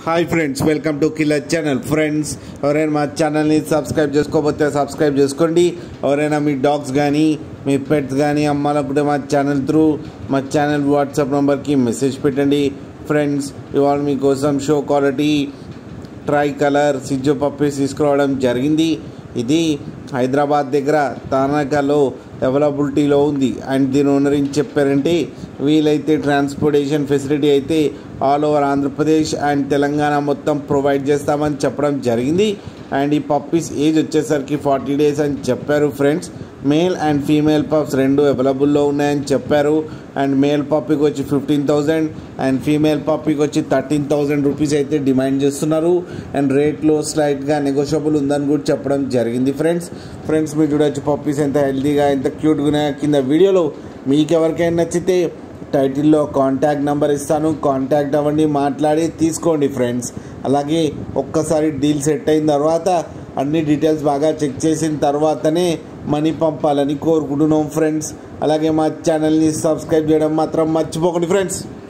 hi friends welcome to killer channel friends ఎవరైనా మా ఛానల్ని సబ్స్క్రైబ్ చేసుకోకపోతే సబ్స్క్రైబ్ చేసుకోండి ఎవరైనా మీ డాగ్స్ కానీ మీ పెట్స్ కానీ అమ్మాలనుకుంటే మా ఛానల్ త్రూ మా ఛానల్ వాట్సాప్ నెంబర్కి మెసేజ్ పెట్టండి ఫ్రెండ్స్ ఇవాళ మీకోసం షో క్వాలిటీ ట్రై కలర్ సిజ్జో పప్పీస్ తీసుకురావడం జరిగింది ఇది హైదరాబాద్ దగ్గర తానాకాలో అవైలబిలిటీలో ఉంది అండ్ దీని ఓనర్ ఏం చెప్పారంటే వీలైతే ట్రాన్స్పోర్టేషన్ ఫెసిలిటీ అయితే all over Andhra Pradesh and Telangana మొత్తం ప్రొవైడ్ చేస్తామని చెప్పడం జరిగింది అండ్ ఈ పప్పీస్ ఏజ్ వచ్చేసరికి ఫార్టీ డేస్ అని చెప్పారు friends male and female pups రెండు అవైలబుల్లో ఉన్నాయని చెప్పారు అండ్ మేల్ పప్పీకి వచ్చి ఫిఫ్టీన్ థౌజండ్ అండ్ ఫీమేల్ పప్పీకి వచ్చి థర్టీన్ థౌజండ్ రూపీస్ అయితే డిమాండ్ చేస్తున్నారు అండ్ రేట్లో స్లైట్గా నెగోషియబుల్ ఉందని కూడా చెప్పడం జరిగింది ఫ్రెండ్స్ ఫ్రెండ్స్ మీరు చూడొచ్చు పప్పీస్ ఎంత హెల్తీగా ఎంత క్యూట్గా ఉన్నాయో కింద వీడియోలో మీకు ఎవరికైనా నచ్చితే టైటిల్లో కాంటాక్ట్ నెంబర్ ఇస్తాను కాంటాక్ట్ అవ్వండి మాట్లాడి తీసుకోండి ఫ్రెండ్స్ అలాగే ఒక్కసారి డీల్ సెట్ అయిన తర్వాత అన్ని డీటెయిల్స్ బాగా చెక్ చేసిన తర్వాతనే మనీ పంపాలని కోరుకుంటున్నాం ఫ్రెండ్స్ అలాగే మా ఛానల్ని సబ్స్క్రైబ్ చేయడం మాత్రం మర్చిపోకండి ఫ్రెండ్స్